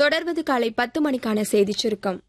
தொடர்வது காலை பத்து மணிக்கான செய்திச் சுருக்கம்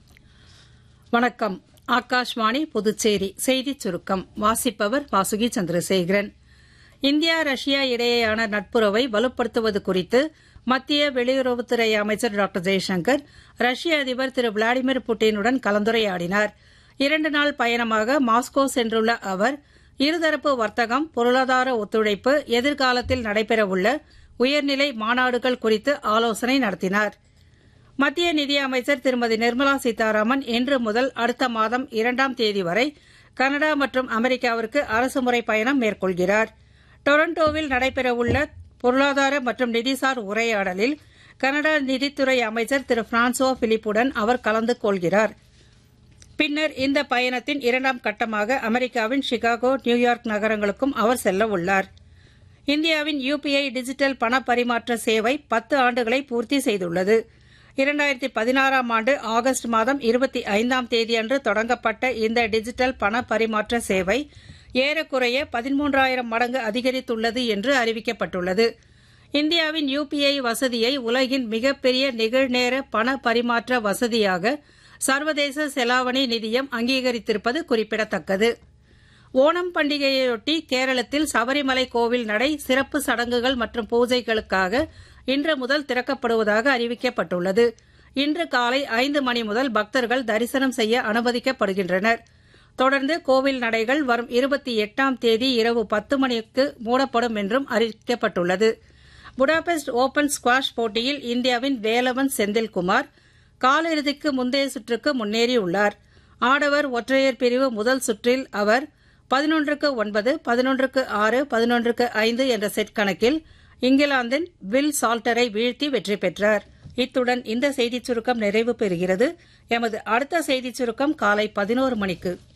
வணக்கம் ஆகாஷ்வாணி புதுச்சேரி செய்திச் சுருக்கம் வாசிப்பவர் வாசுகி சந்திரசேகரன் இந்தியா ரஷ்யா இடையேயான நட்புறவை வலுப்படுத்துவது குறித்து மத்திய வெளியுறவுத்துறை அமைச்சர் டாக்டர் ஜெய்சங்கர் ரஷ்ய அதிபர் திரு விளாடிமிர் புட்டினுடன் கலந்துரையாடினார் இரண்டு நாள் பயணமாக மாஸ்கோ சென்றுள்ள அவர் இருதரப்பு வர்த்தகம் பொருளாதார ஒத்துழைப்பு எதிர்காலத்தில் நடைபெறவுள்ள உயர்நிலை மாநாடுகள் குறித்து ஆலோசனை நடத்தினார் மத்திய நிதியமைச்சர் திருமதி நிர்மலா சீதாராமன் இன்று முதல் அடுத்த மாதம் இரண்டாம் தேதி வரை கனடா மற்றும் அமெரிக்காவிற்கு அரசுமுறை பயணம் மேற்கொள்கிறார் டொரண்டோவில் நடைபெறவுள்ள பொருளாதார மற்றும் நிதிசார் உரையாடலில் கனடா நிதித்துறை அமைச்சர் திரு பிரான்சுவா பிலிப்புடன் அவர் கலந்து கொள்கிறார் பின்னர் இந்த பயணத்தின் இரண்டாம் கட்டமாக அமெரிக்காவின் சிகாகோ நியூயார்க் நகரங்களுக்கும் அவர் செல்ல உள்ளார் இந்தியாவின் யுபிஐ டிஜிட்டல் பண பரிமாற்ற சேவை பத்து ஆண்டுகளை பூர்த்தி செய்துள்ளது இரண்டாயிரத்தி பதினாறாம் ஆண்டு ஆகஸ்ட் மாதம் இருபத்தி ஐந்தாம் தேதியன்று தொடங்கப்பட்ட இந்த டிஜிட்டல் பண பரிமாற்ற சேவை ஏறக்குறைய பதிமூன்றாயிரம் மடங்கு அதிகரித்துள்ளது என்று அறிவிக்கப்பட்டுள்ளது இந்தியாவின் யுபிஐ வசதியை உலகின் மிகப்பெரிய நிகழ்நேர பண பரிமாற்ற வசதியாக சர்வதேச செலாவணி நிதியம் அங்கீகரித்திருப்பது குறிப்பிடத்தக்கது ஓணம் பண்டிகையொட்டி கேரளத்தில் சபரிமலை கோவில் நடை சிறப்பு சடங்குகள் மற்றும் பூஜைகளுக்காக இன்று முதல் திறக்கப்படுவதாக அறிவிக்கப்பட்டுள்ளது இன்று காலை ஐந்து மணி முதல் பக்தர்கள் தரிசனம் செய்ய அனுமதிக்கப்படுகின்றனர் தொடர்ந்து கோவில் நடைகள் வரும் இருபத்தி எட்டாம் தேதி இரவு பத்து மணிக்கு மூடப்படும் என்றும் அறிவிக்கப்பட்டுள்ளது புடாபெஸ்ட் ஓபன் ஸ்குவாஷ் போட்டியில் இந்தியாவின் வேலவன் செந்தில்குமார் காலிறுதிக்கு முந்தைய சுற்றுக்கு முன்னேறியுள்ளார் ஆடவர் ஒற்றையர் பிரிவு முதல் சுற்றில் அவர் பதினொன்றுக்கு ஒன்பது பதினொன்றுக்கு ஆறு பதினொன்றுக்கு ஐந்து என்ற செட் கணக்கில் இங்கிலாந்தின் வில் சால்டரை வீழ்த்தி வெற்றி பெற்றார் இத்துடன் இந்த செய்திச் சுருக்கம் நிறைவு பெறுகிறது எமது அடுத்த செய்திச் சுருக்கம் காலை பதினோரு மணிக்கு